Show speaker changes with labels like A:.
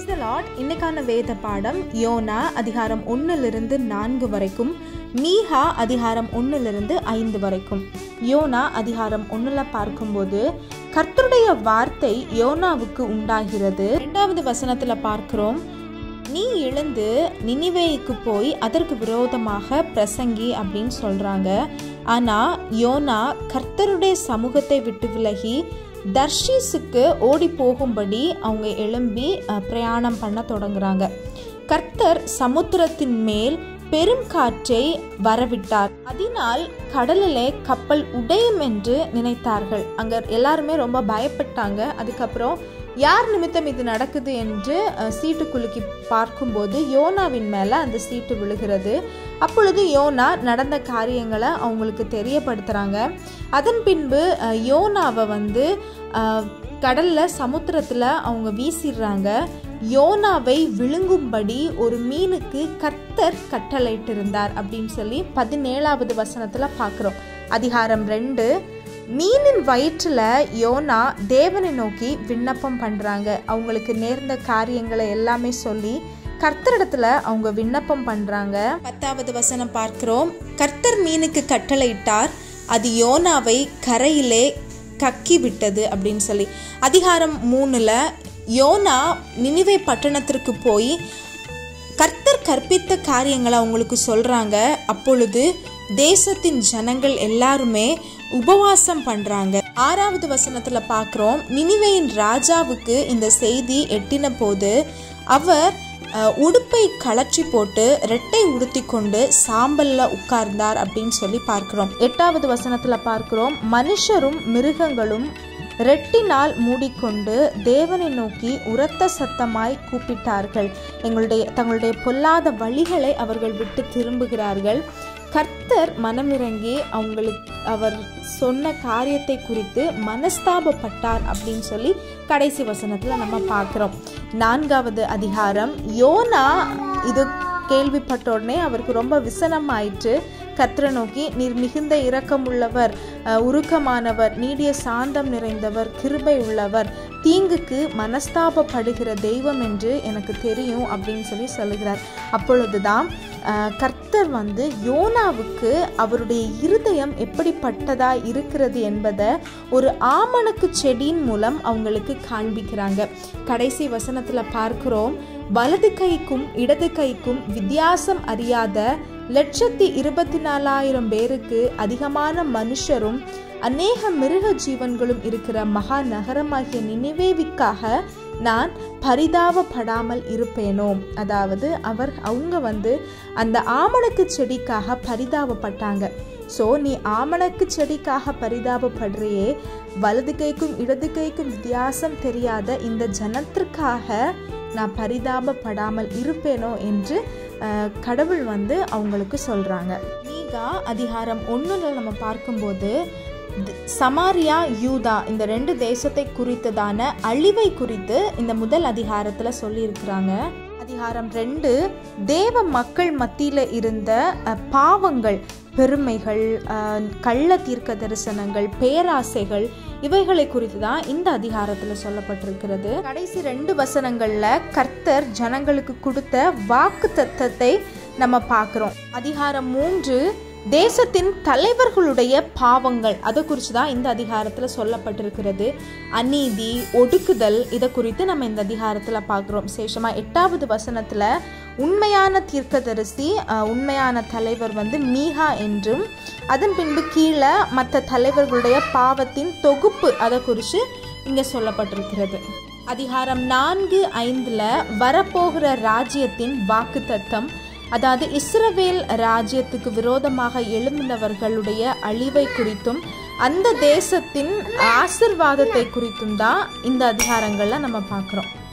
A: praise the Lord இன்னைக்கான வேத பாடம் யோனா அதிகாரம் ஒன்றிலிருந்து நான்கு வரைக்கும் மீஹா அதிகாரம் ஒன்றிலிருந்து ஐந்து வரைக்கும் யோனா அதிகாரம் ஒன்றில் பார்க்கும்போது கர்த்தருடைய வார்த்தை யோனாவுக்கு உண்டாகிறது இரண்டாவது வசனத்தில் பார்க்கிறோம் நீ எழுந்து நினிவேய்க்கு போய் அதற்கு விரோதமாக பிரசங்கி அப்படின்னு சொல்கிறாங்க ஆனால் யோனா கர்த்தருடைய சமூகத்தை விட்டு விலகி தர்ஷீஸுக்கு ஓடி போகும்படி அவங்க எழும்பி அஹ், பிரயாணம் பண்ண தொடங்குறாங்க கர்த்தர் சமுத்திரத்தின் மேல் பெரும் காற்றை வரவிட்டார் அதனால் கடலிலே கப்பல் உடையும் என்று நினைத்தார்கள் அங்க எல்லாருமே ரொம்ப பயப்பட்டாங்க அதுக்கப்புறம் யார் நிமித்தம் இது நடக்குது என்று அஹ், சீட்டு குலுக்கி பார்க்கும்போது யோனாவின் மேலே அந்த சீட்டு விழுகிறது அப்பொழுது யோனா நடந்த காரியங்களை அவங்களுக்கு தெரியப்படுத்துகிறாங்க அதன் பின்பு அஹ், யோனாவை வந்து அஹ், கடல்ல சமுத்திரத்தில் அவங்க வீசிடுறாங்க யோனாவை விழுங்கும்படி ஒரு மீனுக்கு கர்த்தர் கட்டளையிட்டிருந்தார் அப்படின்னு சொல்லி பதினேழாவது வசனத்தில் பார்க்குறோம் அதிகாரம் ரெண்டு மீனின் வயிற்றில் யோனா தேவனை நோக்கி விண்ணப்பம் பண்ணுறாங்க அவங்களுக்கு நேர்ந்த காரியங்களை எல்லாமே சொல்லி கர்த்தரிடத்துல அவங்க விண்ணப்பம் பண்ணுறாங்க பத்தாவது வசனம் பார்க்கிறோம் கர்த்தர் மீனுக்கு கட்டளையிட்டார் அது யோனாவை கரையிலே கக்கி விட்டது அப்படின்னு சொல்லி அதிகாரம் மூணுல யோனா நினிவே பட்டணத்திற்கு போய் கர்த்தர் கற்பித்த காரியங்களை அவங்களுக்கு சொல்றாங்க அப்பொழுது தேசத்தின் ஜனங்கள் எல்லாருமே உபவாசம் பண்றாங்க ஆறாவது வசனத்துல பார்க்குறோம் நினிவேயின் ராஜாவுக்கு இந்த செய்தி எட்டின போது அவர் அஹ், உடுப்பை கழற்றி போட்டு ரெட்டை உடுத்தி கொண்டு சாம்பல்ல உட்கார்ந்தார் அப்படின்னு சொல்லி பார்க்கிறோம் எட்டாவது வசனத்துல பார்க்கிறோம் மனுஷரும் மிருகங்களும் ரெட்டினால் மூடிக்கொண்டு தேவனை நோக்கி உரத்த சத்தமாய் கூப்பிட்டார்கள் எங்களுடைய தங்களுடைய பொல்லாத வழிகளை அவர்கள் விட்டு திரும்புகிறார்கள் கர்த்தர் மனமிறங்கி அவங்களுக்கு அவர் சொன்ன காரியத்தை குறித்து மனஸ்தாபப்பட்டார் அப்படின்னு சொல்லி கடைசி வசனத்தில் நம்ம பார்க்குறோம் நான்காவது அதிகாரம் யோனா இது கேள்விப்பட்ட உடனே அவருக்கு ரொம்ப விசனம் ஆயிற்று கர்த்தரை நோக்கி நீர் மிகுந்த இரக்கமுள்ளவர் அஹ், உருக்கமானவர் நீடிய சாந்தம் நிறைந்தவர் கிருபை உள்ளவர் தீங்குக்கு மனஸ்தாபப்படுகிற தெய்வம் என்று எனக்கு தெரியும் அப்படின்னு சொல்லி சொல்லுகிறார் அப்பொழுதுதான் அஹ், கர்த்தர் வந்து யோனாவுக்கு அவருடைய இருதயம் எப்படிப்பட்டதா இருக்கிறது என்பதை ஒரு ஆமணக்கு செடியின் மூலம் அவங்களுக்கு காண்பிக்கிறாங்க கடைசி வசனத்தில் பார்க்கிறோம் வலது கைக்கும் இடது கைக்கும் வித்தியாசம் அறியாத லட்சத்தி இருபத்தி நாலாயிரம் பேருக்கு அதிகமான மனுஷரும் அநேக மிருக ஜீவன்களும் இருக்கிற மகா நகரமாகிய நினைவேவிக்காக நான் பரிதாபப்படாமல் இருப்பேனோ அதாவது அவர் அவங்க வந்து அந்த ஆமணக்கு செடிக்காக பரிதாபப்பட்டாங்க ஸோ நீ ஆமணக்கு செடிக்காக பரிதாபப்படுறியே வலது கைக்கும் இடது கைக்கும் வித்தியாசம் தெரியாத இந்த ஜனத்திற்காக நான் பரிதாபப்படாமல் இருப்பேனோ என்று அஹ், கடவுள் வந்து அவங்களுக்கு சொல்கிறாங்க மீகா அதிகாரம் ஒன்றுல நம்ம பார்க்கும்போது த- சமாரியா யூதா இந்த ரெண்டு தேசத்தை குறித்ததான அழிவை குறித்து இந்த முதல் அதிகாரத்தில் சொல்லியிருக்கிறாங்க அதிகாரம் ரெண்டு தேவ மக்கள் மத்தியில் இருந்த அஹ், பாவங்கள் பெருமைகள் அஹ், கள்ள தீர்க்க தரிசனங்கள் பேராசைகள் இவைகளை குறித்து தான் இந்த அதிகாரத்தில் சொல்லப்பட்டிருக்கிறது கடைசி ரெண்டு வசனங்கள்ல கர்த்தர் ஜனங்களுக்கு கொடுத்த வாக்கு தத்தத்தை நம்ம பார்க்குறோம் அதிகாரம் மூன்று தேசத்தின் தலைவர்களுடைய பாவங்கள் அதை குறித்து தான் இந்த அதிகாரத்தில் சொல்லப்பட்டிருக்கிறது அநீதி ஒடுக்குதல் இதை குறித்து நம்ம இந்த அதிகாரத்தில் பார்க்குறோம் விசேஷமாக எட்டாவது வசனத்தில் உண்மையான தீர்க்கதரிசி அஹ், உண்மையான தலைவர் வந்து மீகா என்றும் அதன் பின்பு கீழே மற்ற தலைவர்களுடைய பாவத்தின் தொகுப்பு அதை குறித்து இங்கே சொல்லப்பட்டிருக்கிறது அதிகாரம் நான்கு ஐந்தில் வரப்போகிற ராஜ்யத்தின் வாக்குத்தத்தம் அதாவது இஸ்ரவேல் ராஜ்யத்துக்கு விரோதமாக எழும்பினவர்களுடைய அழிவை குறித்தும் அந்த தேசத்தின் ஆசிர்வாதத்தை குறித்தும் தான் இந்த அதிகாரங்களில் நம்ம பார்க்குறோம்